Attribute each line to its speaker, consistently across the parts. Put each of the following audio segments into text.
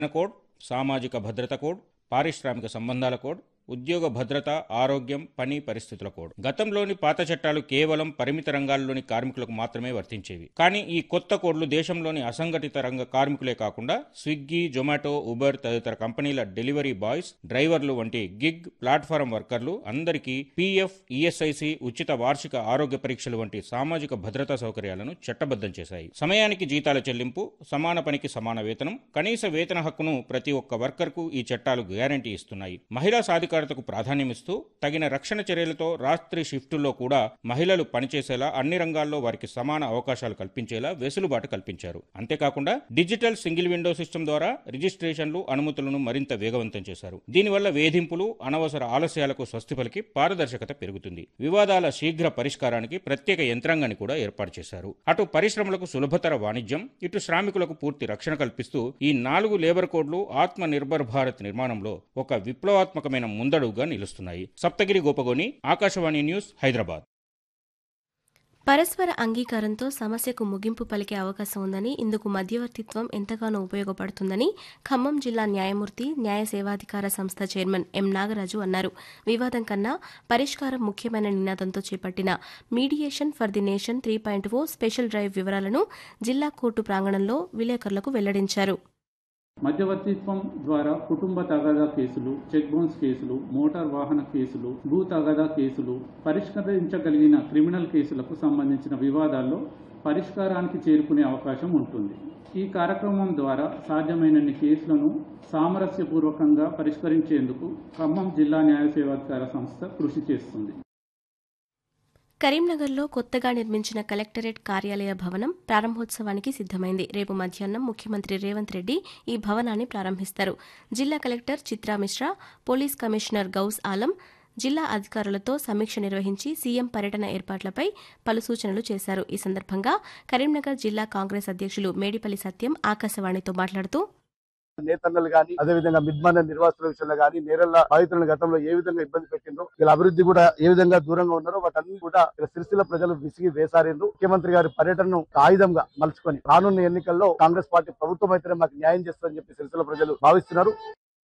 Speaker 1: code సామాజిక భద్రత code పారిశ్రామిక సంబంధాల కోడ్ ఉద్యోగ భద్రత ఆరోగ్యం పని పరిస్థితుల కోడ్ గతంలోని పాత చట్టాలు కేవలం పరిమిత రంగాల్లోని కార్మికులకు మాత్రమే వర్తించేవి కానీ ఈ కొత్త కోడ్లు దేశంలోని అసంఘటిత రంగ కార్మికులే కాకుండా స్విగ్గీ జొమాటో ఉబర్ తదితర కంపెనీల డెలివరీ బాయ్స్ డ్రైవర్లు వంటి గిగ్ ప్లాట్ఫారం వర్కర్లు అందరికీ పీఎఫ్ ఈఎస్ఐసి ఉచిత వార్షిక ఆరోగ్య పరీక్షలు వంటి సామాజిక భద్రతా సౌకర్యాలను చట్టబద్ధం చేశాయి సమయానికి జీతాల చెల్లింపు సమాన పనికి సమాన వేతనం కనీస వేతన హక్కును ప్రతి ఒక్క వర్కర్కు ఈ చట్టాలు గ్యారంటీ ఇస్తున్నాయి మహిళా సాధికారతకు ప్రాధాన్యమిస్తూ తగిన రక్షణ చర్యలతో రాత్రి షిఫ్టుల్లో కూడా మహిళలు పనిచేసేలా అన్ని రంగాల్లో వారికి సమాన అవకాశాలు కల్పించేలా వెసులుబాటు కల్పించారు అంతేకాకుండా డిజిటల్ సింగిల్ విండో సిస్టమ్ ద్వారా రిజిస్ట్రేషన్లు అనుమతులను మరింత వేగవంతం చేశారు దీనివల్ల వేధింపులు అనవసర ఆలస్యాలకు స్వస్తి పలికి పారదర్శకత పెరుగుతుంది వివాదాల శీఘ్ర పరిష్కారానికి ప్రత్యేక యంత్రాంగాన్ని కూడా ఏర్పాటు చేశారు అటు పరిశ్రమలకు సులభతర వాణిజ్యం ఇటు శ్రామికులకు పూర్తి రక్షణ కల్పిస్తూ ఈ నాలుగు లేబర్ కోడ్లు ఆత్మ నిర్భర్ భారత్ నిర్మాణంలో ఒక విప్లవాత్మకమైన ముందడుగుగా నిలుస్తున్నాయి సప్తగిరి గోపగోని ఆకాశవాణి న్యూస్ హైదరాబాద్
Speaker 2: పరస్పర అంగీకారంతో సమస్యకు ముగింపు పలికే అవకాశం ఉందని ఇందుకు మధ్యవర్తిత్వం ఎంతగానో ఉపయోగపడుతుందని ఖమ్మం జిల్లా న్యాయమూర్తి న్యాయ సేవాధికార సంస్థ చైర్మన్ ఎం నాగరాజు అన్నారు వివాదం కన్నా పరిష్కారం ముఖ్యమైన నినాదంతో చేపట్టిన mediation for the nation three point O special drive వివరాలను జిల్లా కోర్టు ప్రాంగణంలో విలేకరులకు వెల్లడించారు
Speaker 3: మధ్యవర్తిత్వం ద్వారా కుటుంబ తగాదా కేసులు చెక్ బౌన్స్ కేసులు మోటార్ వాహన కేసులు భూ తగాదా కేసులు పరిష్కరించగలిగిన క్రిమినల్ కేసులకు సంబంధించిన వివాదాల్లో పరిష్కారానికి చేరుకునే అవకాశం ఉంటుంది ఈ కార్యక్రమం ద్వారా సాధ్యమైనన్ని కేసులను సామరస్యపూర్వకంగా పరిష్కరించేందుకు ఖమ్మం జిల్లా న్యాయ సేవాధికార సంస్థ కృషి చేస్తుంది
Speaker 2: కరీంనగర్లో కొత్తగా నిర్మించిన కలెక్టరేట్ కార్యాలయ భవనం ప్రారంభోత్సవానికి సిద్దమైంది రేపు మధ్యాహ్నం ముఖ్యమంత్రి రేవంత్ రెడ్డి ఈ భవనాన్ని ప్రారంభిస్తారు జిల్లా collector Chitra Mishra police commissioner Gous Alam జిల్లా అధికారులతో సమీక్ష నిర్వహించి సీఎం పర్యటన ఏర్పాట్లపై పలు సూచనలు చేశారు ఈ సందర్భంగా కరీంనగర్ జిల్లా కాంగ్రెస్ అధ్యక్షులు మేడిపల్లి సత్యం ఆకాశవాణితో మాట్లాడుతూ
Speaker 4: నేతన్నలు గాని అదే విధంగా మిడ్మాన నిర్వాసుల విషయంలో గాని నేరల్ల బాధితులను గతంలో ఏ విధంగా ఇబ్బంది పెట్టిండ్రో ఇలా అభివృద్ధి కూడా ఏ విధంగా దూరంగా ఉన్నారో వాటన్ని కూడా ఇలా సిరిసిల్ల ప్రజలు విసిగి వేసారిండ్రు ముఖ్యమంత్రి గారి పర్యటనను ఒక ఆయుధంగా మలుచుకొని రానున్న ఎన్నికల్లో కాంగ్రెస్ పార్టీ ప్రభుత్వం అయితేనే మాకు న్యాయం చేస్తుందని చెప్పి సిరిసిల్ల ప్రజలు భావిస్తున్నారు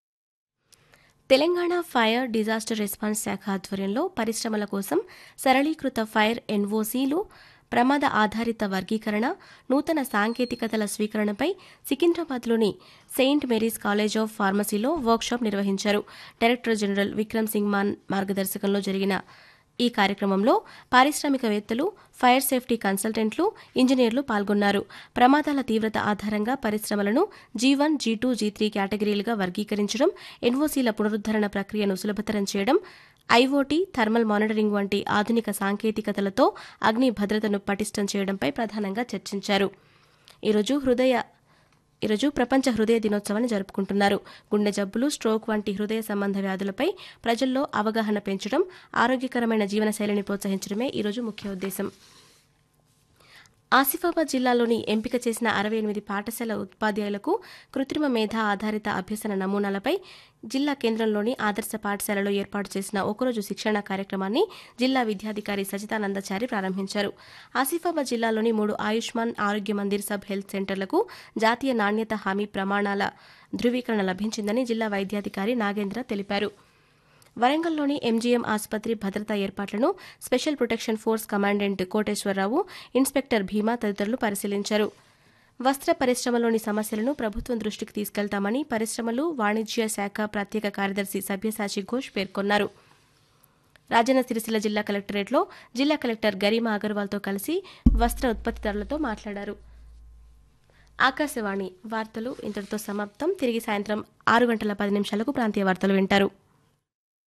Speaker 2: తెలంగాణ ఫైర్ డిజాస్టర్ రెస్పాన్స్ శాఖ ఆధ్వర్యంలో పరిశ్రమల కోసం సరళీకృత ఫైర్ ఎన్ఓసీలు ప్రమాద ఆధారిత వర్గీకరణ నూతన సాంకేతికతల స్వీకరణపై సికింద్రాబాద్లోని సెయింట్ మేరీస్ కాలేజ్ ఆఫ్ ఫార్మసీలో వర్క్షాప్ నిర్వహించారు డైరెక్టర్ జనరల్ విక్రమ్ సింగ్ మాన్ మార్గదర్శకంలో జరిగిన ఈ కార్యక్రమంలో పారిశ్రామికవేత్తలు ఫైర్ సేఫ్టీ కన్సల్టెంట్లు ఇంజనీర్లు పాల్గొన్నారు ప్రమాదాల తీవ్రత ఆధారంగా పరిశ్రమలను G one G two G three కేటగిరీలుగా వర్గీకరించడం ఎన్ఓసీల పునరుద్దరణ ప్రక్రియను సులభతరం చేయడం ఐఓటీ థర్మల్ మానిటరింగ్ వంటి ఆధునిక సాంకేతికతలతో అగ్ని భద్రతను పటిష్టం చేయడంపై ప్రధానంగా చర్చించారు ఈరోజు హృదయ ఈరోజు ప్రపంచ హృదయ దినోత్సవాన్ని జరుపుకుంటున్నారు గుండె జబ్బులు స్ట్రోక్ వంటి హృదయ సంబంధ వ్యాధులపై ప్రజల్లో అవగాహన పెంచడం ఆరోగ్యకరమైన జీవనశైలిని ప్రోత్సహించడమే ఈరోజు ముఖ్య ఉద్దేశం ఆసిఫాబాద్ జిల్లాలోని ఎంపిక చేసిన అరవై ఎనిమిది పాఠశాల ఉపాధ్యాయులకు కృత్రిమ మేధ ఆధారిత అభ్యసన నమూనాలపై జిల్లా కేంద్రంలోని ఆదర్శ పాఠశాలలో ఏర్పాటు చేసిన ఒకరోజు శిక్షణ కార్యక్రమాన్ని జిల్లా విద్యాధికారి సజితానందచారి ప్రారంభించారు ఆసిఫాబాద్ జిల్లాలోని మూడు ఆయుష్మాన్ ఆరోగ్య మందిర్ సబ్ హెల్త్ సెంటర్లకు జాతీయ నాణ్యత హామీ ప్రమాణాల ధృవీకరణ లభించిందని జిల్లా వైద్యాధికారి నాగేంద్ర తెలిపారు వరంగల్లోని ఎంజీఎం ఆసుపత్రి భద్రతా ఏర్పాట్లను special protection force commandant Koteswararao inspector Bhima తదితరులు పరిశీలించారు వస్త్ర పరిశ్రమలోని సమస్యలను ప్రభుత్వం దృష్టికి తీసుకెళ్తామని పరిశ్రమలు వాణిజ్య శాఖ ప్రత్యేక కార్యదర్శి సభ్యసాచి ఘోష్ పేర్కొన్నారు రాజన్న సిరిసిల్ల జిల్లా కలెక్టరేట్లో జిల్లా కలెక్టర్ గరిమా అగర్వాల్తో కలిసి వస్త్ర ఉత్పత్తిదారులతో మాట్లాడారు ఆకాశవాణి వార్తలు ఇంతటితో సమాప్తం తిరిగి సాయంత్రం ఆరు గంటల పది నిమిషాలకు ప్రాంతీయ వార్తలు వింటారు